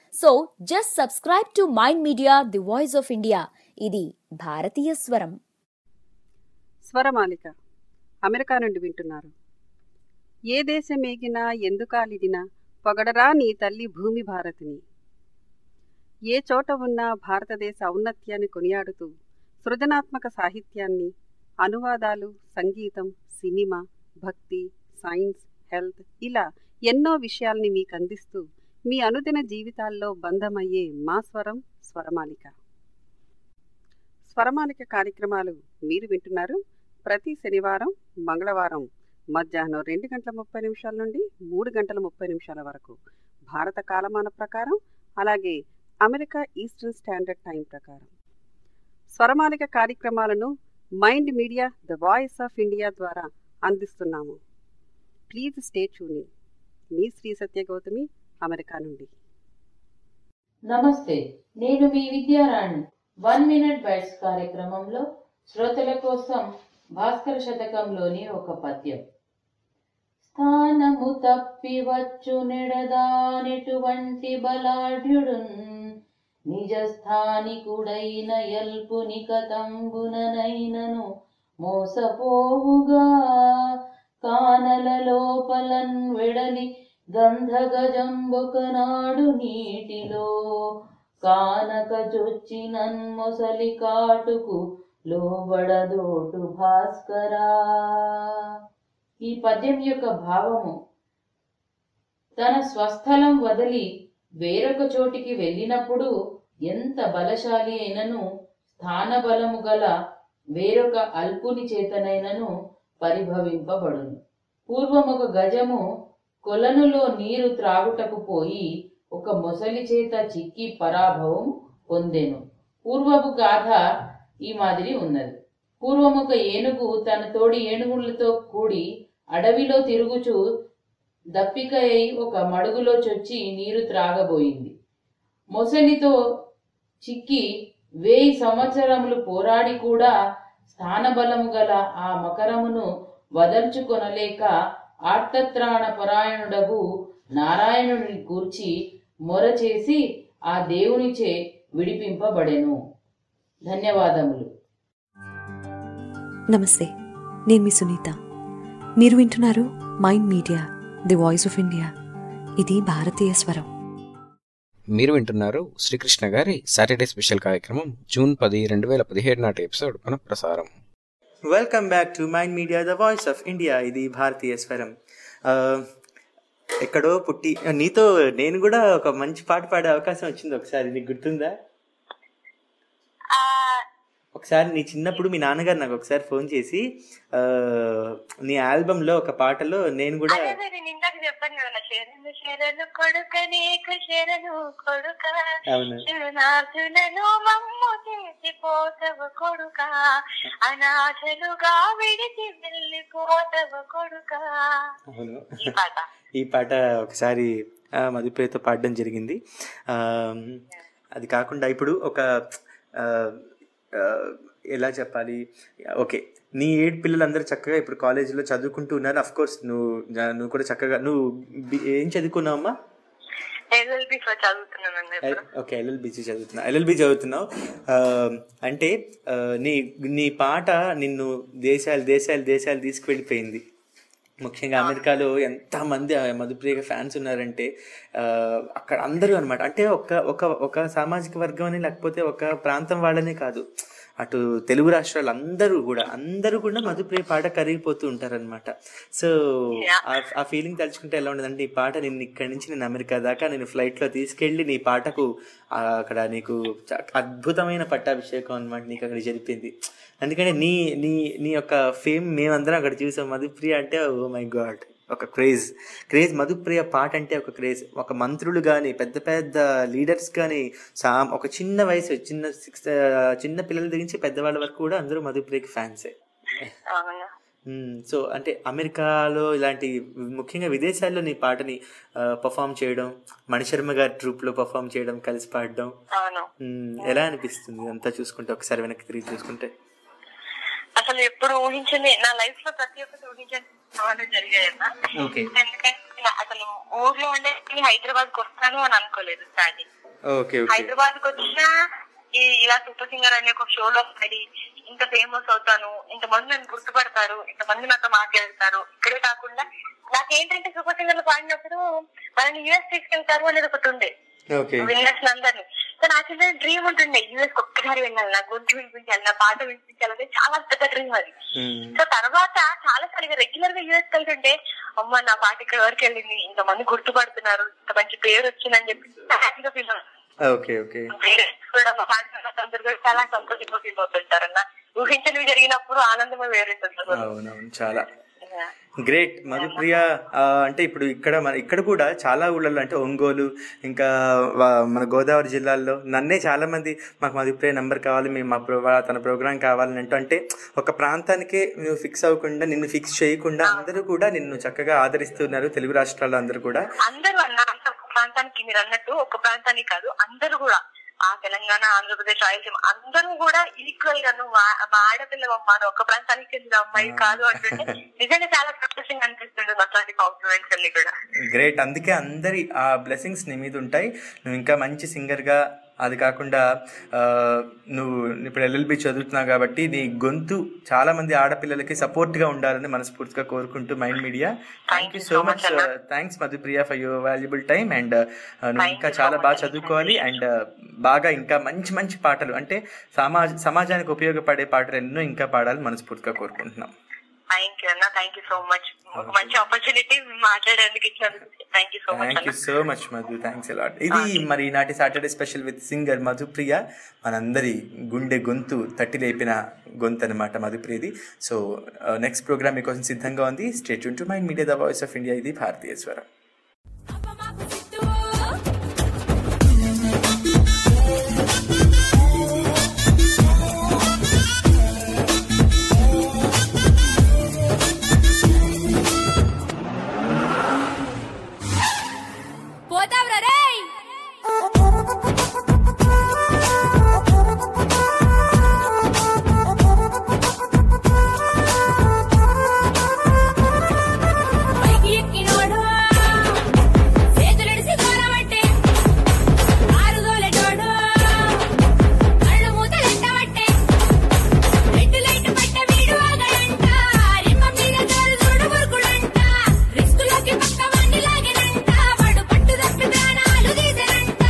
so just subscribe to Mind Media the voice of India ఇది భారతీయ స్వరం స్వరమాలిక అమెరికా నుండి వింటున్నారు ఏ దేశం ఏగినా ఎందుకాలిదినా పొగడరా నీ తల్లి భూమి భారతిని ఏ చోట ఉన్నా భారతదేశ ఔన్నత్యాన్ని కొనియాడుతూ సృజనాత్మక సాహిత్యాన్ని అనువాదాలు సంగీతం సినిమా భక్తి సైన్స్ హెల్త్ ఇలా ఎన్నో విషయాల్ని మీకు అందిస్తూ మీ అనుదిన జీవితాల్లో బంధమయ్యే మా స్వరం స్వరమాలిక స్వరమాలిక కార్యక్రమాలు మీరు వింటున్నారు ప్రతి శనివారం మంగళవారం మధ్యాహ్నం రెండు గంటల ముప్పై నిమిషాల నుండి మూడు గంటల ముప్పై నిమిషాల వరకు భారత కాలమాన ప్రకారం అలాగే అమెరికా ఈస్టర్న్ స్టాండర్డ్ టైం ప్రకారం స్వరమాలిక కార్యక్రమాలను Mind Media the voice of India ద్వారా అందిస్తున్నాము ప్లీజ్ స్టే ట్యూన్ మీ శ్రీ సత్య గౌతమి అమెరికా నుండి నమస్తే నేను మీ విద్యారాణి వన్ మినిట్ బైట్స్ కార్యక్రమంలో శ్రోతల కోసం భాస్కర శతకంలోని ఒక పద్యం స్థానము తప్పి వచ్చు నెడదానెటువంటి బలాఢ్యుడున్ నిజ స్థానికుడైన ఎల్పుని కతంబుననైనను మోసపోవుగా కానల లోపలన్ వెడలి గంధగజంబొకనాడు నీటిలో కానక చొచ్చినన్ మొసలి కాటుకు లోబడదోటు భాస్కరా ఈ పద్యం యొక్క భావము తన స్వస్థలం వదిలి వేరొక చోటికి వెళ్ళినప్పుడు ఎంత బలశాలి అయినను స్థానబలము గల వేరొక అల్పుని చేతనైనను పరిభవింపబడును పూర్వం ఒక గజము కొలనులో నీరు త్రాగుటకు పోయి ఒక మొసలి చేత చిక్కి పరాభవం పొందెను పూర్వపు గాథ ఈ మాదిరి ఉన్నది పూర్వం ఒక ఏనుగు తన తోడి ఏనుగులతో కూడి అడవిలో తిరుగుచూ దప్పిక అయి ఒక మడుగులో చొచ్చి నీరు త్రాగబోయింది మొసలితో చిక్కి వేయి సంవత్సరములు పోరాడి కూడా స్థానబలము గల ఆ మకరమును వదల్చుకొనలేక ఆర్తత్రాణ పరాయణుడగు నారాయణుని కూర్చి మొర చేసి ఆ దేవునిచే విడిపింపబడెను ధన్యవాదములు నమస్తే నేను మీ సునీత మీరు వింటున్నారు Mind Media the voice of India ఇది భారతీయ స్వరం మీరు వింటున్నారు శ్రీకృష్ణ గారి సాటర్డే స్పెషల్ కార్యక్రమం జూన్ పది రెండు వేల పదిహేడు నాటి ఎపిసోడ్ పునఃప్రసారం welcome back to Mind Media the voice of India ఇది భారతీయ స్వరం ఆ, ఎక్కడో పుట్టి నీతో నేను కూడా ఒక మంచి పాట పాడే అవకాశం వచ్చింది ఒకసారి నీకు గుర్తుందా ఒకసారి నీ చిన్నప్పుడు మీ నాన్నగారు నాకు ఒకసారి ఫోన్ చేసి ఆ, నీ ఆల్బంలో ఒక పాటలో నేను కూడా అదే నేను ఇందాక చెప్పాను కదా నా శరణు శరణు కొడుక నీకు శరణు కొడుక అవును. శరణార్థులను మమ్ము చేసిపోతవ కొడుక అనాథలుగా విడిచి వెళ్ళిపోతవ కొడుక అవును ఈ పాట ఈ పాట ఒకసారి ఆ, మధుప్రియతో పాడడం జరిగింది ఆ, అది కాకుండా ఇప్పుడు ఒక ఆ, ఆ, ఎలా చెప్పాలి ఓకే నీ ఏడు పిల్లలందరూ చక్కగా ఇప్పుడు కాలేజీలో చదువుకుంటూ ఉన్నారు అఫ్ కోర్స్ నువ్వు నువ్వు కూడా చక్కగా నువ్వు బి- ఏం చదువుకున్నావమ్మా ఎల్ఎల్బి చదువుతున్నాను ఇప్పుడు ఓకే ఎల్ఎల్బిసి చదువుతున్నావు ఎల్ఎల్బి చదువుతున్నావు ఆ, అంటే ఆ, నీ నీ పాట నిన్ను దేశాలు దేశాలు దేశాలు తీసుకువెళ్ళిపోయింది ముఖ్యంగా అమెరికాలో ఎంతమంది ఆ మధుప్రియ ఫ్యాన్స్ ఉన్నారంటే ఆ, అక్కడ అందరూ అనమాట అంటే ఒక ఒక ఒక సామాజిక వర్గం అని లేకపోతే ఒక ప్రాంతం వాళ్ళనే కాదు అటు తెలుగు రాష్ట్రాలు అందరూ కూడా అందరూ కూడా మధుప్రియ పాట కరిగిపోతూ ఉంటారనమాట సో ఆ- ఆ ఫీలింగ్ తలుచుకుంటే ఎలా ఉండదంటే ఈ పాట నేను ఇక్కడి నుంచి నేను అమెరికా దాకా నేను ఫ్లైట్ లో తీసుకెళ్లి నీ పాటకు ఆ, అక్కడ నీకు చ- అద్భుతమైన పట్టాభిషేకం అనమాట నీకు అక్కడ జరిపింది అందుకని నీ నీ నీ యొక్క ఫేమ్ మేమందరం అక్కడ చూసాం మధుప్రియ అంటే ఓ మై గాడ్ ఒక క్రేజ్ క్రేజ్ మధుప్రియ పాట అంటే ఒక క్రేజ్ ఒక మంత్రులు కానీ పెద్ద పెద్ద లీడర్స్ కానీ సా ఒక చిన్న వయసు చిన్న సిక్స్ చిన్న పిల్లల దగ్గర నుంచి పెద్దవాళ్ళ వరకు కూడా అందరూ మధుప్రియకి ఫ్యాన్సే అవునా సో అంటే అమెరికాలో ఇలాంటి ముఖ్యంగా విదేశాల్లో నీ పాటని పర్ఫామ్ చేయడం మణిశర్మ గారి ట్రూప్ లో పర్ఫామ్ చేయడం కలిసి పాడడం అవును మ్మ్, ఎలా అనిపిస్తుంది అంతా చూసుకుంటే ఒకసారి వెనక్కి తిరిగి చూసుకుంటే అసలు ఎప్పుడు ఊహించని నా లైఫ్ లో ప్రతి ఒక్కటి ఊహించని సవాళ్ళు జరిగాయన్న ఓకే ఎందుకంటే నా- అసలు ఊర్లో ఉండే హైదరాబాద్ కి వస్తాను అని అనుకోలేదు స్టార్టింగ్ ఓకే ఓకే హైదరాబాద్ కి వచ్చినా ఈ ఇలా సూపర్ సింగర్ అనే ఒక షోలో పడి ఇంత ఫేమస్ అవుతాను ఇంతమంది నన్ను గుర్తుపడతారు ఇంతమంది నాతో మాట్లాడతారు ఇక్కడే కాకుండా నాకేంటంటే సూపర్ సింగర్ లో పాడినప్పుడు మనల్ని యూఎస్ తీసుకెళ్తారు అనేది ఒకటి ఉండే ఓకే విన్నర్స్ అందరినీ సో నాకు చిన్న డ్రీమ్ ఉంటుండే యూఎస్ ఒక్కసారి వెళ్ళాలి నా గొంతు వినిపించాలి నా పాట వినిపించాలి చాలా పెద్ద డ్రీమ్ అది సో తర్వాత చాలా సార్లు రెగ్యులర్ గా యూఎస్ వెళ్తుంటే అమ్మ నా పాట ఇక్కడ వరకు వెళ్ళింది ఇంతమంది గుర్తుపడుతున్నారు ఇంత మంచి పేరు వచ్చిందని చెప్పి హ్యాపీగా ఫీల్ ఓకే ఓకే పేరెంట్స్ కూడా మా పాట అందరు కూడా చాలా సంతోషంగా ఫీల్ అవుతుంటారన్న ఊహించనివి జరిగినప్పుడు ఆనందమే వేరుంటుంది అవునవును చాలా గ్రేట్ మధుప్రియ ఆ, అంటే ఇప్పుడు ఇక్కడ మన ఇక్కడ కూడా చాలా ఊళ్ళల్లో అంటే ఒంగోలు ఇంకా వా- మన గోదావరి జిల్లాల్లో నన్నే చాలా మంది మాకు మధుప్రియ నంబర్ కావాలి మేము మా ప్రో వా- తన ప్రోగ్రామ్ కావాలని అంటూ అంటే ఒక ప్రాంతానికే నువ్వు ఫిక్స్ అవ్వకుండా నిన్ను ఫిక్స్ చేయకుండా అందరూ కూడా నిన్ను చక్కగా ఆదరిస్తున్నారు తెలుగు రాష్ట్రాల్లో అందరూ కూడా అందరూ అన్న అంత ఒక ప్రాంతానికి మీరు అన్నట్టు ఒక ప్రాంతానికి కాదు అందరూ కూడా ఆ తెలంగాణ ఆంధ్రప్రదేశ్ రాయలసీమ అందరూ కూడా ఈక్వల్ గా నువ్వు మా- మా ఆడపిల్ల అమ్మా నువ్వు ఒక ప్రాంతానికి చెందిన అమ్మాయి కాదు అంటుంటే నిజంగా చాలా సంతోషంగా అనిపిస్తుంది అట్లాంటి కాంప్లిమెంట్స్ అన్ని కూడా గ్రేట్ అందుకే అందరి ఆ బ్లెస్సింగ్స్ నీ మీద ఉంటాయి నువ్వు ఇంకా మంచి సింగర్గా అది కాకుండా ఆ, నువ్వు ఇప్పుడు ఎల్ఎల్బి చదువుతున్నావు కాబట్టి నీ గొంతు చాలా మంది ఆడపిల్లలకి సపోర్ట్గా ఉండాలని మనస్ఫూర్తిగా కోరుకుంటూ Mind Media thank you so much thanks Madhupriya for your valuable time and నువ్వు ఇంకా చాలా బాగా చదువుకోవాలి అండ్ బాగా ఇంకా మంచి మంచి పాటలు అంటే సమాజ సమాజానికి ఉపయోగపడే పాటలు ఎన్నో ఇంకా పాడాలని మనస్ఫూర్తిగా కోరుకుంటున్నాం థ్యాంక్ యూ అన్న థ్యాంక్ యూ సో మచ్ ఒక మంచి ఆపర్చునిటీ మాట్లాడేందుకు ఇచ్చినందుకు thank you so much thank you అన్న so much Madhu thanks a lot ఇది మరి ఈనాటి Saturday special with singer Madhupriya మనందరి గుండె గొంతు తట్టి లేపిన గొంతు అనమాట మధుప్రియది సో నెక్స్ట్ ప్రోగ్రామ్ మీకోసం సిద్ధంగా ఉంది stay tuned to Mind Media the voice of India ఇది భారతీయ స్వరం పోతావురా రేయ్ పైకి ఎక్కినోడు చేతులెడిసి దూరమట్టే ఆరుదోలెటోడు కళ్ళు మూతలెట్టబట్టే రెడ్ లైట్ పట్ట వీడు ఆగడంట రిమ్మ మీద జోరు చూడు మురుకుడంట రిస్కులోకి పక్క వాణ్ణి లాగెనంట వాడు పట్టు తప్పి ప్రాణాలు తీసెనంట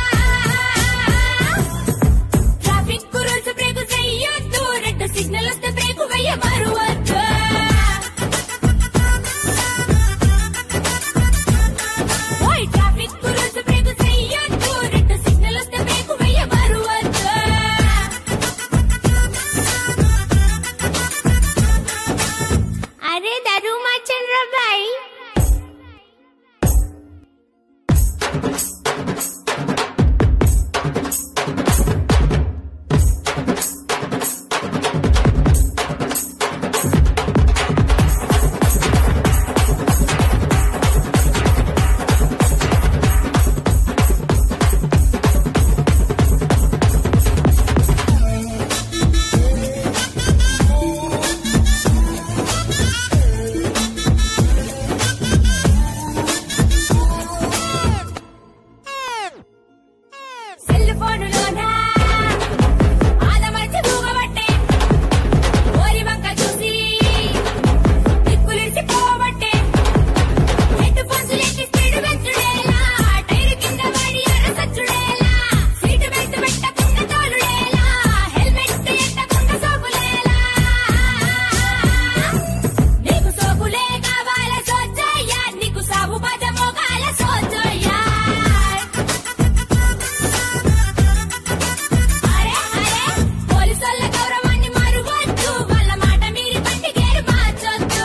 ట్రాఫిక్ రూల్స్ బ్రేక్ చెయ్యొద్దు రెడ్ సిగ్నల్ వస్తే బ్రేక్ వెయ్య మరువద్దు ఓయ్ ట్రాఫిక్ రూల్స్ బ్రేక్ చెయ్యొద్దు రెడ్ సిగ్నల్ వస్తే బ్రేక్ వెయ్య మరువద్దు అరే దరుమా చంద్రబాయ్ సెల్ ఫోనులోనా ఆదమర్చి మూగబట్టే ఓరి వంక చూసి దిక్కులిడిసి పోవట్టే హెడ్ ఫోన్స్ ఎట్టి స్పీడ్ పెంచుడేలా టైర్ కింద పడి అరసచ్చుడేలా సీట్ బెల్ట్ పెట్టకుండా తోలుడేలా హెల్మెట్ ఎట్టకుండా సోకులేలా నీకు సోకులే కావాల సోచయ్యా నీకు సాగు బాజ మోగాల సోచయ్యా అరే అరే పోలీసుల గౌరవాన్ని మరువద్దు వాళ్ళ మాట మీరి బండి గేరు మార్చొద్దు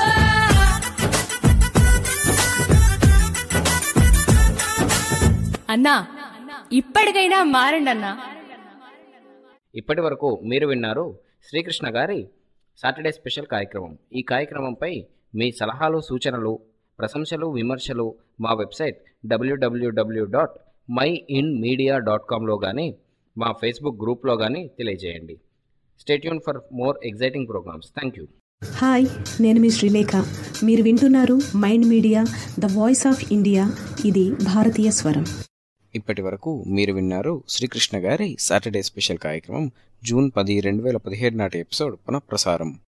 అన్నా ఇప్పటికైనా మారండి అన్నా ఇప్పటి వరకు మీరు విన్నారు శ్రీకృష్ణ గారి సాటర్డే స్పెషల్ కార్యక్రమం ఈ కార్యక్రమంపై మీ సలహాలు సూచనలు ప్రశంసలు విమర్శలు మా వెబ్సైట్ డబ్ల్యూడబ్ల్యూడబ్ల్యూ dot Mind Media dot కామ్లో కానీ మా ఫేస్బుక్ గ్రూప్లో కానీ తెలియజేయండి stay tune for more exciting programmes thank you hi నేను మీ శ్రీలేఖ మీరు వింటున్నారు Mind Media the voice of India ఇది భారతీయ స్వరం ఇప్పటి వరకు మీరు విన్నారు శ్రీకృష్ణ గారి సాటర్డే స్పెషల్ కార్యక్రమం జూన్ పది రెండు వేల పదిహేడు నాటి ఎపిసోడ్ పునఃప్రసారం